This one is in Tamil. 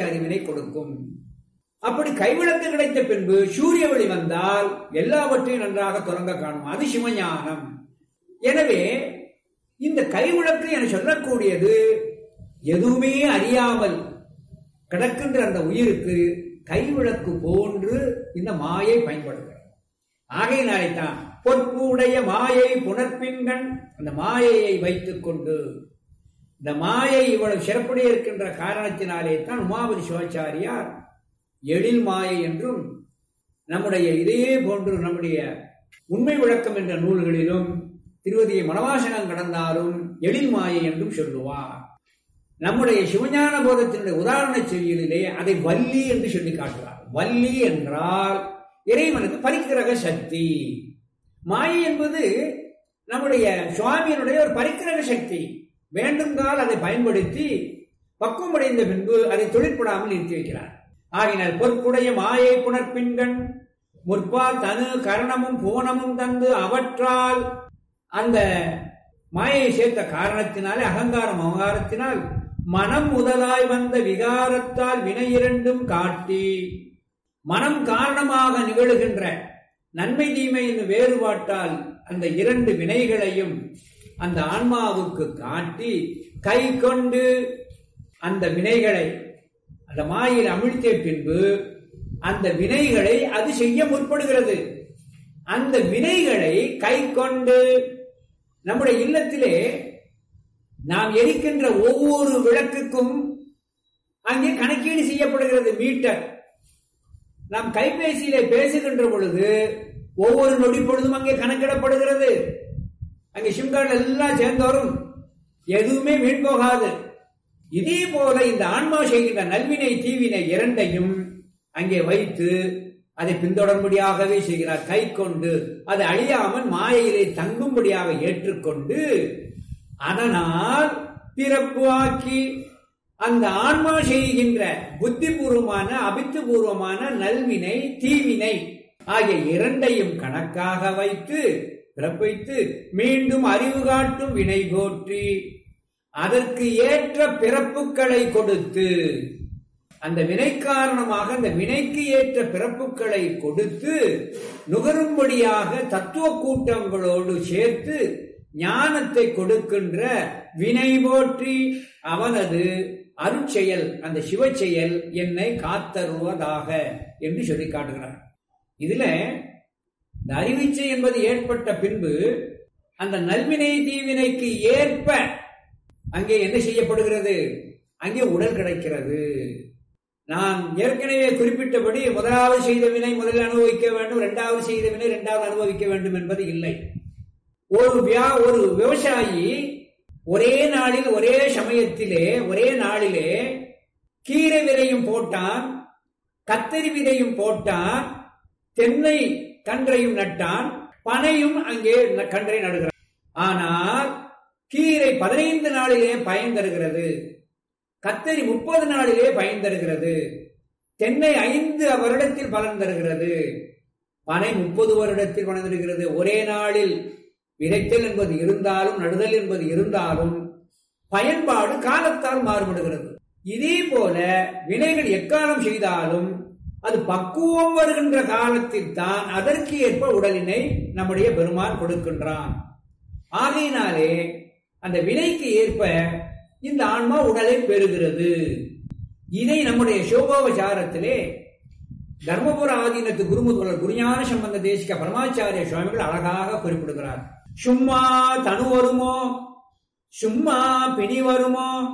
அறிவினை கொடுக்கும் அப்படி கைவிளக்கு கிடைத்த பின்பு சூரிய ஒளி வந்தால் எல்லாவற்றையும் நன்றாக தொடங்க காணும் அது சிவஞானம் எனவே இந்த கைவிளக்கு என சொல்லக்கூடியது எதுவுமே அறியாமல் கிடக்கின்ற அந்த உயிருக்கு கைவிளக்கு போன்று இந்த மாயை பயன்படுகிறது ஆகையினாலே தான் பொற்பு உடைய மாயை புனர்பின்கண் அந்த மாயையை வைத்துக் கொண்டு இந்த மாயை இவ்வளவு சிறப்புடைய இருக்கின்ற காரணத்தினாலே தான் உமாபதி சிவாச்சாரியார் எழில் மாயை என்றும் நம்முடைய இதே போன்று நம்முடைய உண்மை விளக்கம் என்ற நூல்களிலும் திருவதியை மனவாசனம் கடந்தாலும் எழில் மாயை என்றும் சொல்லுவார் நம்முடைய சிவஞான போதத்தினுடைய உதாரண செய்தியிலே அதை வள்ளி என்று சொல்லி காட்டுவார் வள்ளி என்றால் இறைவனுக்கு பரிக்கிரக சக்தி மாயை என்பது நம்முடைய சுவாமியினுடைய ஒரு பரிக்கிரக சக்தி வேண்டுங்கால் அதை பயன்படுத்தி பக்குவமடைந்த பின்பு அதை தொழிற்படாமல் நிறுத்தி வைக்கிறார் ஆகினால் பொற்புடைய மாயை புனர்பின்கண் முற்பால் தனு கரணமும் பூனமும் தந்து அவற்றால் அந்த மாயை சேர்த்த காரணத்தினாலே அகங்காரம் அகங்காரத்தினால் மனம் முதலாய் வந்த விகாரத்தால் வினை இரண்டும் காட்டி மனம் காரணமாக நிகழுகின்ற நன்மை தீமை என்னும் வேறுபாட்டால் அந்த இரண்டு வினைகளையும் அந்த ஆன்மாவுக்கு காட்டி கை கொண்டு அந்த வினைகளை அந்த மாயில் அமிழ்த்திய பின்பு அந்த வினைகளை அது செய்ய முற்படுகிறது அந்த வினைகளை கை கொண்டு நம்முடைய இல்லத்திலே நாம் எரிக்கின்ற ஒவ்வொரு விளக்குக்கும் அங்கே கணக்கீடு செய்யப்படுகிறது மீட்டர் நாம் கைபேசியிலே பேசுகின்ற பொழுது ஒவ்வொரு நொடி பொழுதும் அங்கே கணக்கிடப்படுகிறது அங்கே சிம் கார்டு எல்லாம் சேர்ந்து வரும் எதுவுமே வீண் போகாது இதே போல இந்த ஆன்மா செய்கின்ற நல்வினை தீவினை இரண்டையும் அங்கே வைத்து அதை பின்தொடர்படியாகவே செய்கிறார் கை கொண்டு அது அழியாமல் மாயையிலே தங்கும்படியாக ஏற்றுக்கொண்டு அதனால் பிறப்பு ஆக்கி அந்த ஆன்மா செய்கின்ற புத்திபூர்வமான அபித்துபூர்வமான நல்வினை தீவினை ஆகிய இரண்டையும் கணக்காக வைத்து பிறப்பித்து மீண்டும் அறிவு காட்டும் வினை போற்றி அதற்கு ஏற்ற பிறப்புகளை கொடுத்து அந்த வினை காரணமாக அந்த வினைக்கு ஏற்ற பிறப்புகளை கொடுத்து நுகரும்படியாக தத்துவ கூட்டங்களோடு சேர்த்து ஞானத்தை கொடுக்கின்ற வினை போற்றி அவனது அருட்செயல் அந்த சிவச்செயல் என்னை காத்தருவதாக என்று சொல்லி காட்டுகிறார் இதுல இந்த அறிவிச்சை என்பது ஏற்பட்ட பின்பு அந்த நல்வினை தீவினைக்கு ஏற்ப அங்கே என்ன செய்யப்படுகிறது அங்கே உடல் கிடைக்கிறது நான் ஏற்கனவே குறிப்பிட்டபடி முதலாவது செய்த வினை முதலில் அனுபவிக்க வேண்டும் இரண்டாவது செய்த வினை இரண்டாவது அனுபவிக்க வேண்டும் என்பது இல்லை ஒரு வியா ஒரு விவசாயி ஒரே நாளில் ஒரே சமயத்திலே ஒரே நாளிலே கீரை விதையும் போட்டான் கத்தரி விதையும் போட்டான் தென்னை கன்றையும் நட்டான் பனையும் அங்கே கன்றை நடுகிறான் ஆனால் கீரை பதினைந்து நாளிலே பயன் தருகிறது கத்தரி முப்பது நாளிலே பயன் தருகிறது தென்னை ஐந்து வருடத்தில் பலன் தருகிறது பனை முப்பது வருடத்தில் பலன் தருகிறது ஒரே நாளில் விதைத்தல் என்பது இருந்தாலும் நடுதல் என்பது இருந்தாலும் பயன்பாடு காலத்தால் மாறுபடுகிறது இதே போல வினைகள் எக்காலம் செய்தாலும் அது பக்குவம் வருகின்ற காலத்தில் தான் அதற்கு ஏற்ப உடலினை நம்முடைய பெருமான் கொடுக்கின்றான் ஆகையினாலே அந்த வினைக்கு ஏற்ப இந்த ஆன்மா உடலை பெறுகிறது இதை நம்முடைய சோபோபச்சாரத்திலே தர்மபுர ஆதீனத்து குருமுதல்வர் குருஞான சம்பந்த தேசிக பரமாச்சாரிய சுவாமிகள் அழகாக குறிப்பிடுகிறார் சும்மா தனு வருமோ சும்மா பிணி வருமோ